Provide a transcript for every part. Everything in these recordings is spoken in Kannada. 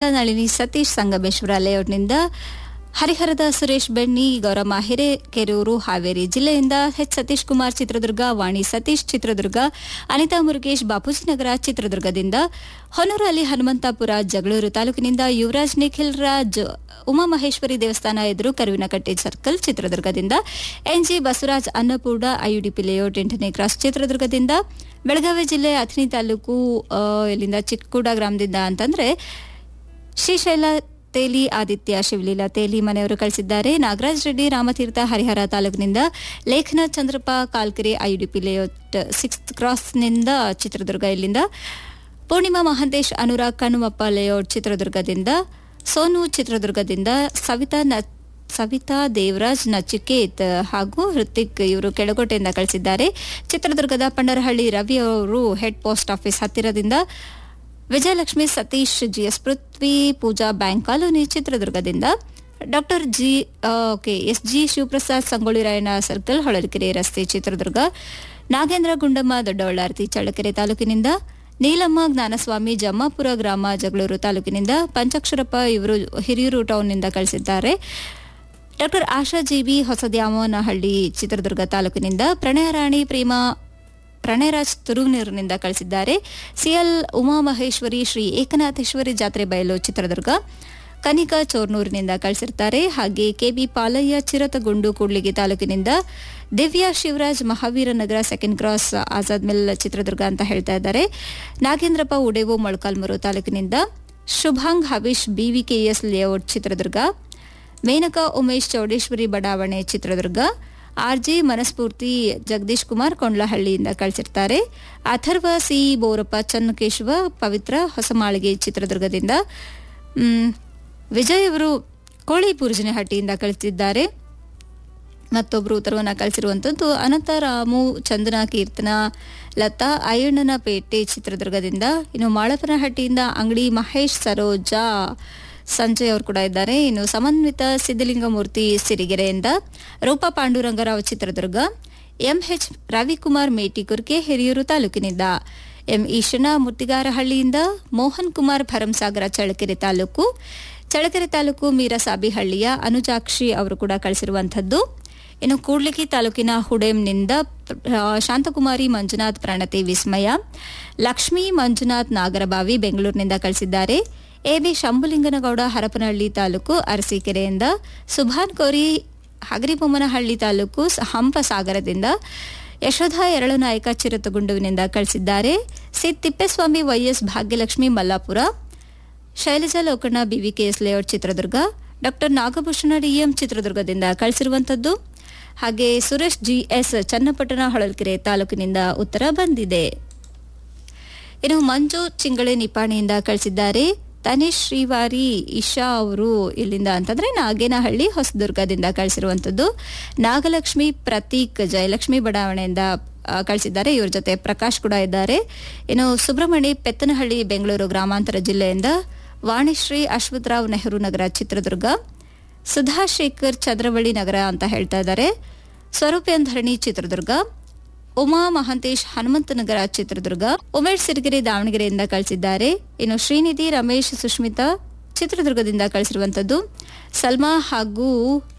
ನಳಿನಿ ಸತೀಶ್ ಸಂಗಮೇಶ್ವರ ಲೇಔಟ್ನಿಂದ ಹರಿಹರದ ಸುರೇಶ್ ಬೆಣ್ಣಿ ಗೌರಮ್ಮ ಹಿರೇಕೆರೂರು ಹಾವೇರಿ ಜಿಲ್ಲೆಯಿಂದ ಎಚ್ ಸತೀಶ್ ಕುಮಾರ್ ಚಿತ್ರದುರ್ಗ ವಾಣಿ ಸತೀಶ್ ಚಿತ್ರದುರ್ಗ ಅನಿತಾ ಮುರುಗೇಶ್ ಬಾಪೂಜಿ ನಗರ ಚಿತ್ರದುರ್ಗದಿಂದ ಹೊನ್ನೂರಲ್ಲಿ ಹನುಮಂತಾಪುರ ಜಗಳೂರು ತಾಲೂಕಿನಿಂದ ಯುವರಾಜ್ ನಿಖಿಲ್ ರಾಜ್ ಉಮಾಮಹೇಶ್ವರಿ ದೇವಸ್ಥಾನ ಎದುರು ಕರುವಿನಕಟ್ಟೆ ಸರ್ಕಲ್ ಚಿತ್ರದುರ್ಗದಿಂದ NG Basavaraj Annapurna IUDP layout ಎಂಟನೇ ಕ್ರಾಸ್ ಚಿತ್ರದುರ್ಗದಿಂದ ಬೆಳಗಾವಿ ಜಿಲ್ಲೆ ಅಥಣಿ ತಾಲೂಕು ಆ, ಇಲ್ಲಿಂದ ಚಿಕ್ಕೂಡ ಗ್ರಾಮದಿಂದ ಅಂತಂದ್ರೆ ಶ್ರೀಶೈಲ ತೇಲಿ ಆದಿತ್ಯ ಶಿವಲೀಲಾ ತೇಲಿ ಮನೆಯವರು ಕಳಿಸಿದ್ದಾರೆ ನಾಗರಾಜ್ ರೆಡ್ಡಿ ರಾಮತೀರ್ಥ ಹರಿಹರ ತಾಲೂಕಿನಿಂದ Lekhana Chandrappa Kalkere IUDP layout sixth ಕ್ರಾಸ್ನಿಂದ ಚಿತ್ರದುರ್ಗ ಇಲ್ಲಿಂದ ಪೂರ್ಣಿಮಾ ಮಹಾಂತೇಶ್ ಅನುರಾಗ್ ಕನುಮಪ್ಪ ಲೇಔಟ್ ಚಿತ್ರದುರ್ಗದಿಂದ ಸೋನು ಚಿತ್ರದುರ್ಗದಿಂದ ಸವಿತಾ ನ ಸವಿತಾ ದೇವರಾಜ್ ನಚಿಕೇತ್ ಹಾಗೂ ಹೃತಿಕ್ ಇವರು ಕೆಳಕೋಟೆಯಿಂದ ಕಳಿಸಿದ್ದಾರೆ ಚಿತ್ರದುರ್ಗದ ಪಂಡರಹಳ್ಳಿ ರವಿ ಅವರು ಹೆಡ್ ಪೋಸ್ಟ್ ಆಫೀಸ್ ಹತ್ತಿರದಿಂದ Vijayalakshmi Satish GS Prithvi Pooja bank colony ಚಿತ್ರದುರ್ಗದಿಂದ ಡಾಕ್ಟರ್ ಜಿ ಆ, okay S G Shivaprasad Sangolli Rayanna circle Holalkere ರಸ್ತೆ ಚಿತ್ರದುರ್ಗ ನಾಗೇಂದ್ರ ಗುಂಡಮ್ಮ ದೊಡ್ಡಬಳ್ಳಾರ್ತಿ ಚಳ್ಳಕೆರೆ ತಾಲೂಕಿನಿಂದ ನೀಲಮ್ಮ ಜ್ಞಾನಸ್ವಾಮಿ ಜಮ್ಮಾಪುರ ಗ್ರಾಮ ಜಗಳೂರು ತಾಲೂಕಿನಿಂದ ಪಂಚಾಕ್ಷರಪ್ಪ ಇವರು ಹಿರಿಯೂರು ಟೌನ್ನಿಂದ ಕಳಿಸಿದ್ದಾರೆ ಡಾಕ್ಟರ್ ಆಶಾ ಜೀವಿ ಹೊಸದ್ಯಾಮನಹಳ್ಳಿ ಚಿತ್ರದುರ್ಗ ತಾಲೂಕಿನಿಂದ ಪ್ರಣಯರಾಣಿ ಪ್ರೇಮ ಪ್ರಣಯರಾಜ್ ತುರುನೀರಿನಿಂದ ಕಳಿಸಿದ್ದಾರೆ ಸಿಎಲ್ ಉಮಾಮಹೇಶ್ವರಿ ಶ್ರೀ ಏಕನಾಥೇಶ್ವರಿ ಜಾತ್ರೆ ಬಯಲು ಚಿತ್ರದುರ್ಗ ಕನಿಕಾ ಚೋರ್ನೂರಿನಿಂದ ಕಳಿಸಿರ್ತಾರೆ ಹಾಗೆ ಕೆಬಿ ಪಾಲಯ್ಯ ಚಿರತಗುಂಡು ಕೂಡ್ಲಿಗಿ ತಾಲೂಕಿನಿಂದ Divya Shivaraj Mahaveera Nagar second cross Azad mill Chitradurga ಅಂತ ಹೇಳ್ತಾ ಇದ್ದಾರೆ ನಾಗೇಂದ್ರಪ್ಪ ಉಡೇವು ಮೊಳಕಾಲ್ಮೂರು ತಾಲೂಕಿನಿಂದ ಶುಭಾಂಗ್ ಹವೀಶ್ ಬಿವಿಕೆಎಸ್ ಲೇಔಟ್ ಚಿತ್ರದುರ್ಗ ಮೇನಕಾ ಉಮೇಶ್ ಚೌಡೇಶ್ವರಿ ಬಡಾವಣೆ ಚಿತ್ರದುರ್ಗ ಆರ್ಜಿ ಮನಸ್ಫೂರ್ತಿ ಜಗದೀಶ್ ಕುಮಾರ್ ಕೊಂಡ್ಲಹಳ್ಳಿಯಿಂದ ಕಳಿಸಿರ್ತಾರೆ ಅಥರ್ವ ಸಿ ಬೋರಪ್ಪ ಚನ್ನಕೇಶವ ಪವಿತ್ರ ಹೊಸಮಾಳಿಗೆ ಚಿತ್ರದುರ್ಗದಿಂದ ಮ್, ವಿಜಯ್ ಅವರು ಕೋಳಿ ಪೂರ್ಜನೆಹಟ್ಟಿಯಿಂದ ಕಳಿಸಿದ್ದಾರೆ ಮತ್ತೊಬ್ಬರು ಉತ್ತರವನ್ನು ಕಳಿಸಿರುವಂಥದ್ದು ಅನಂತರಾಮು ಚಂದನ ಕೀರ್ತನ ಲತಾ ಅಯ್ಯಣ್ಣನ ಪೇಟೆ ಚಿತ್ರದುರ್ಗದಿಂದ ಇನ್ನು ಮಾಳಪನಹಟ್ಟಿಯಿಂದ ಅಂಗಡಿ ಮಹೇಶ್ ಸರೋಜಾ ಸಂಜಯ್ ಅವರು ಕೂಡ ಇದ್ದಾರೆ ಇನ್ನು ಸಮನ್ವಿತ ಸಿದ್ದಲಿಂಗಮೂರ್ತಿ ಸಿರಿಗೆರೆಯಿಂದ ರೂಪಾ ಪಾಂಡುರಂಗರಾವ್ ಚಿತ್ರದುರ್ಗ ಎಂಎಚ್ ರವಿಕುಮಾರ್ ಮೇಟಿಕುರ್ಕೆ ಹಿರಿಯೂರು ತಾಲೂಕಿನಿಂದ ಎಂ ಈಶನ ಮುತ್ತಿಗಾರಹಳ್ಳಿಯಿಂದ ಮೋಹನ್ ಕುಮಾರ್ ಭರಂಸಾಗರ ಚಳ್ಳಕೆರೆ ತಾಲೂಕು ಚಳ್ಳಕೆರೆ ತಾಲೂಕು ಮೀರಸಾಬಿಹಳ್ಳಿಯ ಅನುಜಾಕ್ಷಿ ಅವರು ಕೂಡ ಕಳಿಸಿರುವಂಥದ್ದು ಇನ್ನು ಕೂಡ್ಲಿಗಿ ತಾಲೂಕಿನ ಹುಡೇಮ್ನಿಂದ ಆ, ಶಾಂತಕುಮಾರಿ ಮಂಜುನಾಥ್ ಪ್ರಣತಿ ವಿಸ್ಮಯ ಲಕ್ಷ್ಮೀ ಮಂಜುನಾಥ್ ನಾಗರಬಾವಿ ಬೆಂಗಳೂರಿನಿಂದ ಕಳಿಸಿದ್ದಾರೆ ಎಬಿ ಶಂಭುಲಿಂಗನಗೌಡ ಹರಪನಹಳ್ಳಿ ತಾಲೂಕು ಅರಸೀಕೆರೆಯಿಂದ ಸುಭಾನ್ ಕೋರಿ ಹಗರಿಬೊಮ್ಮನಹಳ್ಳಿ ತಾಲೂಕು ಸ- ಹಂಪಸಾಗರದಿಂದ ಯಶೋಧ ಎರಳು ನಾಯಕ ಚಿರತಗುಂಡುವಿನಿಂದ ಕಳಿಸಿದ್ದಾರೆ C Thippeswamy YS Bhagyalakshmi Mallapura Shailaja Lokanna BVKS layout Chitradurga doctor Nagabhushana DM ಚಿತ್ರದುರ್ಗದಿಂದ ಕಳಿಸಿರುವಂಥದ್ದು ಹಾಗೆ ಸುರೇಶ್ ಜಿಎಸ್ ಚನ್ನಪಟ್ಟಣ ಹೊಳಲ್ಕೆರೆ ತಾಲೂಕಿನಿಂದ ಉತ್ತರ ಬಂದಿದೆ ಇನ್ನು ಮಂಜು ಚಿಂಗಳೆ ನಿಪಾಣಿಯಿಂದ ಕಳಿಸಿದ್ದಾರೆ ತನೀಶ್ ಶ್ರೀವಾರಿ ಇಶಾ ಅವರು ಇಲ್ಲಿಂದ ಅಂತಂದ್ರೆ ನಾಗೇನಹಳ್ಳಿ ಹೊಸದುರ್ಗದಿಂದ ಕಳಿಸಿರುವಂತದ್ದು ನಾಗಲಕ್ಷ್ಮಿ ಪ್ರತೀಕ್ ಜಯಲಕ್ಷ್ಮಿ ಬಡಾವಣೆಯಿಂದ ಆ, ಕಳಿಸಿದ್ದಾರೆ ಇವ್ರ ಜೊತೆ ಪ್ರಕಾಶ್ ಕೂಡ ಇದ್ದಾರೆ ಇನ್ನು ಸುಬ್ರಹ್ಮಣಿ ಪೆತ್ತನಹಳ್ಳಿ ಬೆಂಗಳೂರು ಗ್ರಾಮಾಂತರ ಜಿಲ್ಲೆಯಿಂದ ವಾಣಿಶ್ರೀ ಅಶ್ವಥರಾವ್ ನೆಹರು ನಗರ ಚಿತ್ರದುರ್ಗ ಸುಧಾ ಶೇಖರ್ ಚಂದ್ರವಳ್ಳಿ ನಗರ ಅಂತ ಹೇಳ್ತಾ ಇದ್ದಾರೆ ಸ್ವರೂಪೇನ್ ಧರಣಿ ಚಿತ್ರದುರ್ಗ ಉಮಾ ಮಹಾಂತೇಶ್ ಹನುಮಂತನಗರ ಚಿತ್ರದುರ್ಗ ಉಮೇಶ್ ಸಿರಿಗೆರೆ ದಾವಣಗೆರೆಯಿಂದ ಕಳಿಸಿದ್ದಾರೆ ಇನ್ನು ಶ್ರೀನಿಧಿ ರಮೇಶ್ ಸುಷ್ಮಿತಾ ಚಿತ್ರದುರ್ಗದಿಂದ ಕಳಿಸಿರುವಂತದ್ದು ಸಲ್ಮಾ ಹಾಗೂ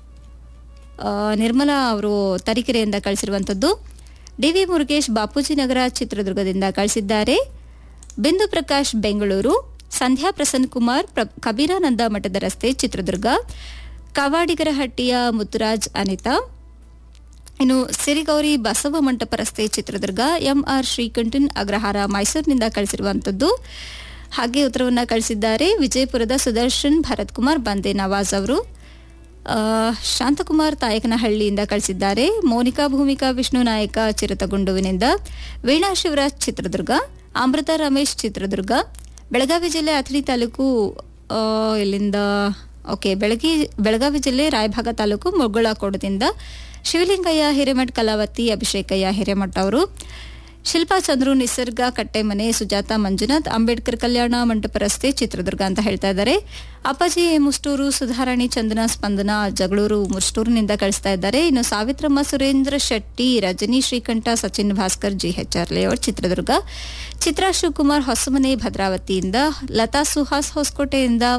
ಆ, ನಿರ್ಮಲಾ ಅವರು ತರೀಕೆರೆಯಿಂದ ಕಳಿಸಿರುವಂತದ್ದು ಡಿವಿ ಮುರುಗೇಶ್ ಬಾಪೂಜಿ ನಗರ ಚಿತ್ರದುರ್ಗದಿಂದ ಕಳಿಸಿದ್ದಾರೆ ಬಿಂದು ಪ್ರಕಾಶ್ ಬೆಂಗಳೂರು ಸಂಧ್ಯಾ ಪ್ರಸನ್ನ ಕುಮಾರ್ ಪ್ರ- ಕಬೀರಾನಂದ ಮಠದ ರಸ್ತೆ ಚಿತ್ರದುರ್ಗ ಕವಾಡಿಗರಹಟ್ಟಿಯ ಮುತ್ತುರಾಜ್ ಅನಿತಾ ಇನ್ನು ಸಿರಿಗೌರಿ ಬಸವ ಮಂಟಪ ರಸ್ತೆ ಚಿತ್ರದುರ್ಗ ಎಂಆರ್ ಶ್ರೀಕಂಠನ್ ಅಗ್ರಹಾರ ಮೈಸೂರಿನಿಂದ ಕಳಿಸಿರುವಂತದ್ದು ಹಾಗೆ ಉತ್ತರವನ್ನ ಕಳಿಸಿದ್ದಾರೆ ವಿಜಯಪುರದ ಸುದರ್ಶನ್ ಭರತ್ ಕುಮಾರ್ ಬಂದೆ ನವಾಜ್ ಅವರು ಆ, ಶಾಂತಕುಮಾರ್ ತಾಯಕನಹಳ್ಳಿಯಿಂದ ಕಳಿಸಿದ್ದಾರೆ ಮೋನಿಕಾ ಭೂಮಿಕಾ ವಿಷ್ಣು ನಾಯಕ ಚಿರತಗುಂಡುವಿನಿಂದ ವೀಣಾ ಶಿವರಾಜ್ ಚಿತ್ರದುರ್ಗ ಅಮೃತ ರಮೇಶ್ ಚಿತ್ರದುರ್ಗ ಬೆಳಗಾವಿ ಜಿಲ್ಲೆ ಅಥಣಿ ತಾಲೂಕು ಆ, ಇಲ್ಲಿಂದ ಓಕೆ ಬೆಳಗಿ ಬೆಳಗಾವಿ ಜಿಲ್ಲೆ ರಾಯಭಾಗ ತಾಲೂಕು ಮುಗಳಕೋಟದಿಂದ ಶಿವಲಿಂಗಯ್ಯ ಹಿರೇಮಠ್ ಕಲಾವತಿ ಅಭಿಷೇಕಯ್ಯ ಹಿರೇಮಠ್ ಅವರು ಶಿಲ್ಪಾ ಚಂದ್ರು ನಿಸರ್ಗ ಕಟ್ಟೆಮನೆ ಸುಜಾತ ಮಂಜುನಾಥ್ ಅಂಬೇಡ್ಕರ್ ಕಲ್ಯಾಣ ಮಂಟಪ ರಸ್ತೆ ಚಿತ್ರದುರ್ಗ ಅಂತ ಹೇಳ್ತಾ ಇದ್ದಾರೆ ಅಪ್ಪಾಜಿ ಎ ಮುಷ್ಟೂರು ಸುಧಾರಾಣಿ ಚಂದನ ಸ್ಪಂದನ ಜಗಳೂರು ಮುಷ್ಟೂರಿನಿಂದ ಕಳಿಸ್ತಾ ಇದ್ದಾರೆ ಇನ್ನು ಸಾವಿತ್ರಮ್ಮ ಸುರೇಂದ್ರ ಶೆಟ್ಟಿ ರಜನಿ ಶ್ರೀಕಂಠ ಸಚಿನ್ ಭಾಸ್ಕರ್ ಜಿಎಚ್ಆರ್ ಲೇಔಟ್ ಚಿತ್ರದುರ್ಗ ಚಿತ್ರಾ ಶಿವಕುಮಾರ್ ಹೊಸಮನೆ ಭದ್ರಾವತಿಯಿಂದ ಲತಾ ಸುಹಾಸ್ ಹೊಸಕೋಟೆಯಿಂದ